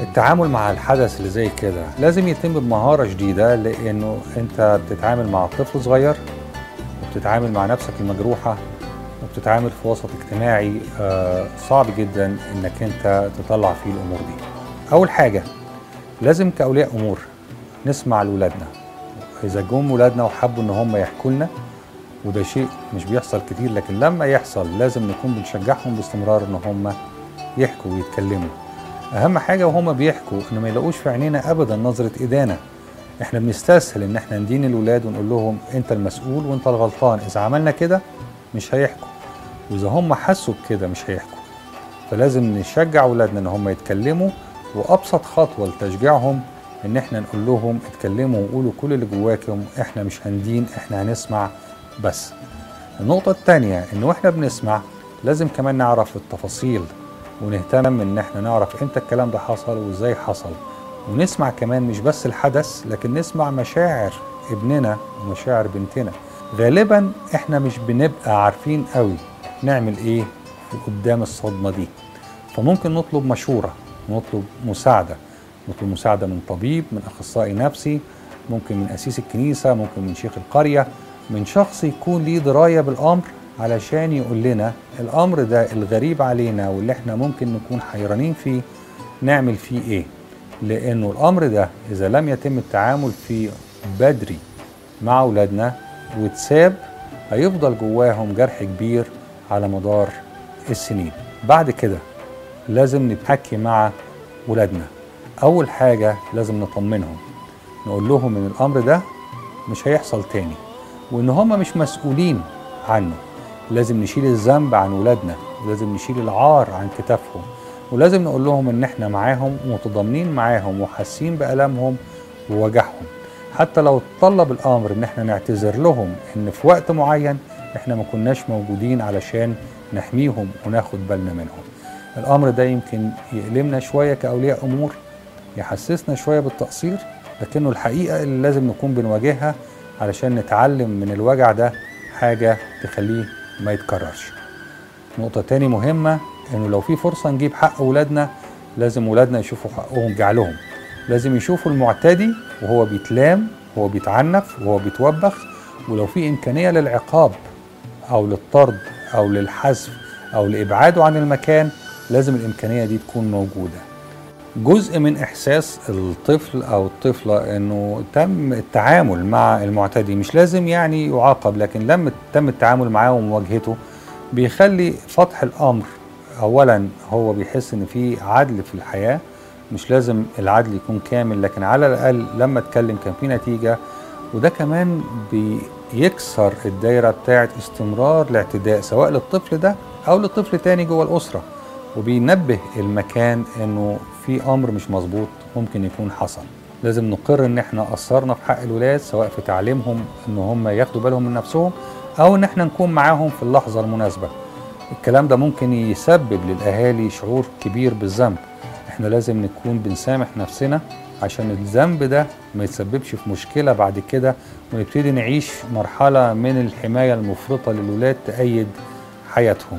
التعامل مع الحدث اللي زي كده لازم يتم بمهارة جديدة لأنه أنت بتتعامل مع طفل صغير وبتتعامل مع نفسك المجروحة وبتتعامل في وسط اجتماعي آه، صعب جدا انك انت تطلع فيه الامور دي اول حاجة لازم كأولياء امور نسمع لولادنا اذا جم ولادنا وحبوا ان هم يحكوا لنا وده شيء مش بيحصل كتير لكن لما يحصل لازم نكون بنشجعهم باستمرار ان هم يحكوا ويتكلموا اهم حاجة وهم بيحكوا ان ما يلاقوش في عينينا ابدا نظرة ادانة احنا بنستسهل ان احنا ندين الولاد ونقول لهم انت المسؤول وانت الغلطان اذا عملنا كده مش هيحكوا واذا هم حسوا بكده مش هيحكوا فلازم نشجع اولادنا ان هم يتكلموا وابسط خطوه لتشجيعهم ان احنا نقول لهم اتكلموا وقولوا كل اللي جواكم احنا مش هندين احنا هنسمع بس النقطة التانية ان واحنا بنسمع لازم كمان نعرف التفاصيل ونهتم ان احنا نعرف امتى الكلام ده حصل وازاي حصل ونسمع كمان مش بس الحدث لكن نسمع مشاعر ابننا ومشاعر بنتنا غالبا احنا مش بنبقى عارفين قوي نعمل ايه قدام الصدمة دي فممكن نطلب مشورة نطلب مساعدة نطلب مساعدة من طبيب من أخصائي نفسي ممكن من أسيس الكنيسة ممكن من شيخ القرية من شخص يكون ليه دراية بالأمر علشان يقول لنا الأمر ده الغريب علينا واللي احنا ممكن نكون حيرانين فيه نعمل فيه ايه لأنه الأمر ده إذا لم يتم التعامل فيه بدري مع أولادنا واتساب هيفضل جواهم جرح كبير على مدار السنين بعد كده لازم نتحكي مع ولادنا أول حاجة لازم نطمنهم نقول لهم إن الأمر ده مش هيحصل تاني وإن هم مش مسؤولين عنه لازم نشيل الذنب عن ولادنا ولازم نشيل العار عن كتافهم ولازم نقول لهم إن إحنا معاهم ومتضامنين معاهم وحاسين بألمهم ووجعهم حتى لو طلب الأمر إن إحنا نعتذر لهم إن في وقت معين إحنا ما كناش موجودين علشان نحميهم وناخد بالنا منهم الأمر ده يمكن يألمنا شوية كأولياء أمور يحسسنا شوية بالتقصير لكنه الحقيقة اللي لازم نكون بنواجهها علشان نتعلم من الوجع ده حاجة تخليه ما يتكررش نقطة تاني مهمة إنه لو في فرصة نجيب حق ولادنا لازم ولادنا يشوفوا حقهم جعلهم لازم يشوفوا المعتدي وهو بيتلام وهو بيتعنف وهو بيتوبخ ولو في إمكانية للعقاب أو للطرد أو للحذف أو لإبعاده عن المكان لازم الإمكانية دي تكون موجودة جزء من إحساس الطفل أو الطفلة إنه تم التعامل مع المعتدي مش لازم يعني يعاقب لكن لما تم التعامل معاه ومواجهته بيخلي فتح الأمر أولا هو بيحس إن في عدل في الحياة مش لازم العدل يكون كامل لكن على الأقل لما اتكلم كان في نتيجة وده كمان بيكسر الدايرة بتاعت استمرار الاعتداء سواء للطفل ده أو لطفل تاني جوه الأسرة وبينبه المكان إنه في أمر مش مظبوط ممكن يكون حصل لازم نقر إن إحنا قصرنا في حق الولاد سواء في تعليمهم إن هم ياخدوا بالهم من نفسهم أو إن إحنا نكون معاهم في اللحظة المناسبة الكلام ده ممكن يسبب للأهالي شعور كبير بالذنب إحنا لازم نكون بنسامح نفسنا عشان الذنب ده ما يتسببش في مشكلة بعد كده ونبتدي نعيش مرحلة من الحماية المفرطة للولاد تأيد حياتهم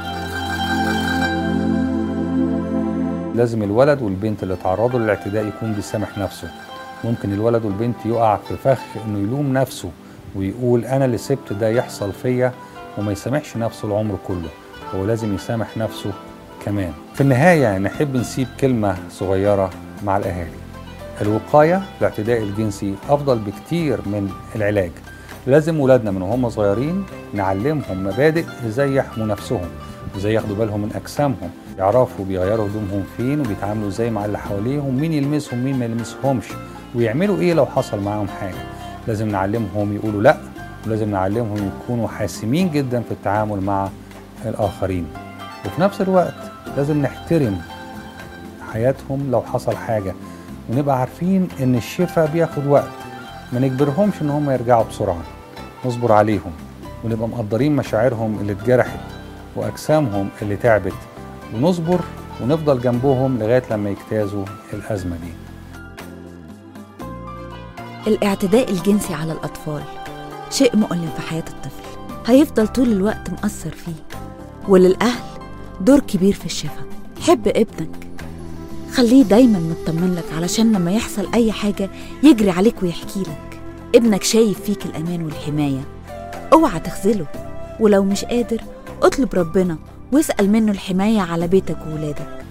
لازم الولد والبنت اللي تعرضوا للاعتداء يكون بيسامح نفسه ممكن الولد والبنت يقع في فخ انه يلوم نفسه ويقول انا اللي سبت ده يحصل فيا وما يسامحش نفسه العمر كله هو لازم يسامح نفسه كمان في النهاية نحب نسيب كلمة صغيرة مع الأهالي الوقاية الاعتداء الجنسي أفضل بكتير من العلاج لازم ولادنا من وهم صغيرين نعلمهم مبادئ ازاي يحموا نفسهم ازاي ياخدوا بالهم من اجسامهم يعرفوا بيغيروا هدومهم فين وبيتعاملوا ازاي مع اللي حواليهم مين يلمسهم مين ما يلمسهمش ويعملوا ايه لو حصل معاهم حاجه لازم نعلمهم يقولوا لا ولازم نعلمهم يكونوا حاسمين جدا في التعامل مع الاخرين وفي نفس الوقت لازم نحترم حياتهم لو حصل حاجه ونبقى عارفين ان الشفاء بياخد وقت ما نجبرهمش ان هم يرجعوا بسرعه نصبر عليهم ونبقى مقدرين مشاعرهم اللي اتجرحت واجسامهم اللي تعبت ونصبر ونفضل جنبهم لغايه لما يجتازوا الازمه دي الاعتداء الجنسي على الأطفال شيء مؤلم في حياة الطفل هيفضل طول الوقت مأثر فيه وللأهل دور كبير في الشفاء حب ابنك خليه دايما مطمن لك علشان لما يحصل أي حاجة يجري عليك ويحكي لك ابنك شايف فيك الأمان والحماية اوعى تخذله ولو مش قادر اطلب ربنا واسأل منه الحماية على بيتك وولادك